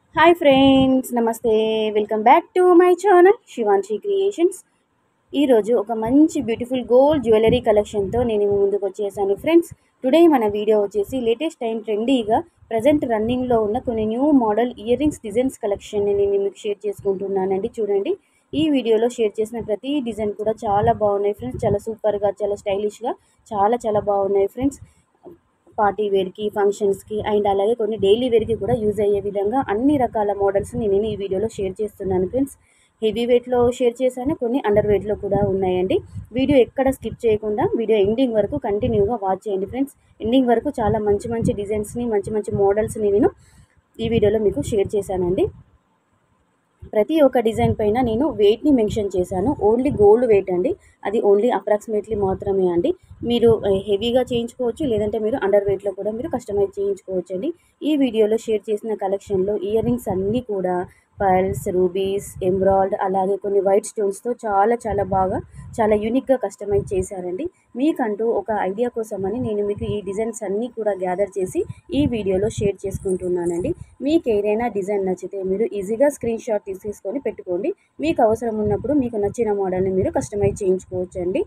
hi friends నమస్తే welcome back to my channel Shivanshi creations ఈరోజు ఒక మంచి బ్యూటిఫుల్ గోల్డ్ జ్యువెలరీ కలెక్షన్తో నేను మీ ముందుకు వచ్చేసాను ఫ్రెండ్స్ టుడే మన వీడియో వచ్చేసి లేటెస్ట్ టైం ట్రెండీగా ప్రజెంట్ రన్నింగ్లో ఉన్న కొన్ని new model earrings designs కలెక్షన్ని నేను మీకు షేర్ చేసుకుంటున్నానండి చూడండి ఈ వీడియోలో షేర్ చేసిన ప్రతి డిజైన్ కూడా చాలా బాగున్నాయి ఫ్రెండ్స్ చాలా సూపర్గా చాలా స్టైలిష్గా చాలా చాలా బాగున్నాయి ఫ్రెండ్స్ పార్టీ వేర్కి ఫంక్షన్స్కి అండ్ అలాగే కొన్ని డైలీ వేర్కి కూడా యూజ్ అయ్యే విధంగా అన్ని రకాల మోడల్స్ని నేను ఈ వీడియోలో షేర్ చేస్తున్నాను ఫ్రెండ్స్ హెవీ వెయిట్లో షేర్ చేశాను కొన్ని అండర్ వెయిట్లో కూడా ఉన్నాయండి వీడియో ఎక్కడ స్కిప్ చేయకుండా వీడియో ఎండింగ్ వరకు కంటిన్యూగా వాచ్ చేయండి ఫ్రెండ్స్ ఎండింగ్ వరకు చాలా మంచి మంచి డిజైన్స్ని మంచి మంచి మోడల్స్ని నేను ఈ వీడియోలో మీకు షేర్ చేశానండి ప్రతి ఒక్క డిజైన్ పైన నేను వెయిట్ని మెన్షన్ చేశాను ఓన్లీ గోల్డ్ వెయిట్ అండి అది ఓన్లీ అప్రాక్సిమేట్లీ మాత్రమే అండి మీరు హెవీగా చేయించుకోవచ్చు లేదంటే మీరు అండర్ వెయిట్లో కూడా మీరు కస్టమైజ్ చేయించుకోవచ్చు అండి ఈ వీడియోలో షేర్ చేసిన కలెక్షన్లో ఇయర్ రింగ్స్ అన్నీ కూడా పర్ల్స్ రూబీస్ ఎంబ్రాయిడ్ అలాగే కొన్ని వైట్ స్టోన్స్తో చాలా చాలా బాగా చాలా యూనిక్గా కస్టమైజ్ చేశారండి మీకంటూ ఒక ఐడియా కోసమని నేను మీకు ఈ డిజైన్స్ అన్నీ కూడా గ్యాదర్ చేసి ఈ వీడియోలో షేర్ చేసుకుంటున్నానండి మీకు ఏదైనా డిజైన్ నచ్చితే మీరు ఈజీగా స్క్రీన్ షాట్ తీసేసుకొని పెట్టుకోండి మీకు అవసరం ఉన్నప్పుడు మీకు నచ్చిన మోడల్ని మీరు కస్టమైజ్ చేయించుకోవచ్చండి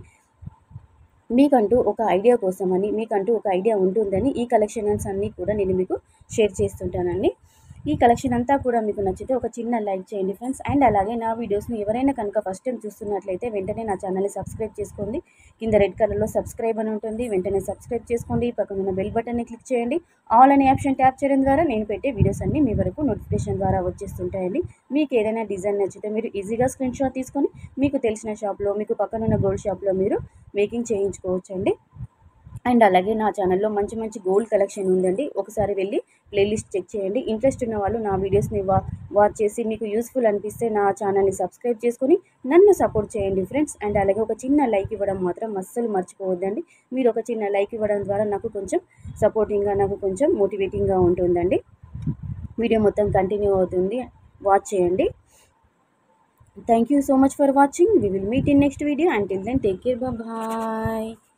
మీకంటూ ఒక ఐడియా కోసమని మీకంటూ ఒక ఐడియా ఉంటుందని ఈ కలెక్షన్స్ అన్నీ కూడా నేను మీకు షేర్ చేస్తుంటానండి ఈ కలెక్షన్ అంతా కూడా మీకు నచ్చితే ఒక చిన్న లైక్ చేయండి ఫ్రెండ్స్ అండ్ అలాగే నా వీడియోస్ని ఎవరైనా కనుక ఫస్ట్ టైం చూస్తున్నట్లయితే వెంటనే నా ఛానల్ని సబ్స్క్రైబ్ చేసుకోండి కింద రెడ్ కలర్లో సబ్స్క్రైబ్ అని ఉంటుంది వెంటనే సబ్స్క్రైబ్ చేసుకోండి పక్కన ఉన్న బెల్ బటన్ని క్లిక్ చేయండి ఆల్ అనే ఆప్షన్ ట్యాప్ చేయడం ద్వారా నేను పెట్టే వీడియోస్ అన్నీ మీ వరకు నోటిఫికేషన్ ద్వారా వచ్చేస్తుంటాయండి మీకు ఏదైనా డిజైన్ నచ్చితే మీరు ఈజీగా స్క్రీన్ షాట్ తీసుకొని మీకు తెలిసిన షాప్లో మీకు పక్కన ఉన్న గోల్డ్ షాప్లో మీరు మేకింగ్ చేయించుకోవచ్చండి అండ్ అలాగే నా ఛానల్లో మంచి మంచి గోల్డ్ కలెక్షన్ ఉందండి ఒకసారి వెళ్ళి ప్లేలిస్ట్ చెక్ చేయండి ఇంట్రెస్ట్ ఉన్న వాళ్ళు నా వీడియోస్ని వా వాచ్ చేసి మీకు యూస్ఫుల్ అనిపిస్తే నా ఛానల్ని సబ్స్క్రైబ్ చేసుకుని నన్ను సపోర్ట్ చేయండి ఫ్రెండ్స్ అండ్ అలాగే ఒక చిన్న లైక్ ఇవ్వడం మాత్రం అస్సలు మర్చిపోవద్దండి మీరు ఒక చిన్న లైక్ ఇవ్వడం ద్వారా నాకు కొంచెం సపోర్టింగ్గా నాకు కొంచెం మోటివేటింగ్గా ఉంటుందండి వీడియో మొత్తం కంటిన్యూ అవుతుంది వాచ్ చేయండి thank you so much for watching we will meet in next video until then take care bye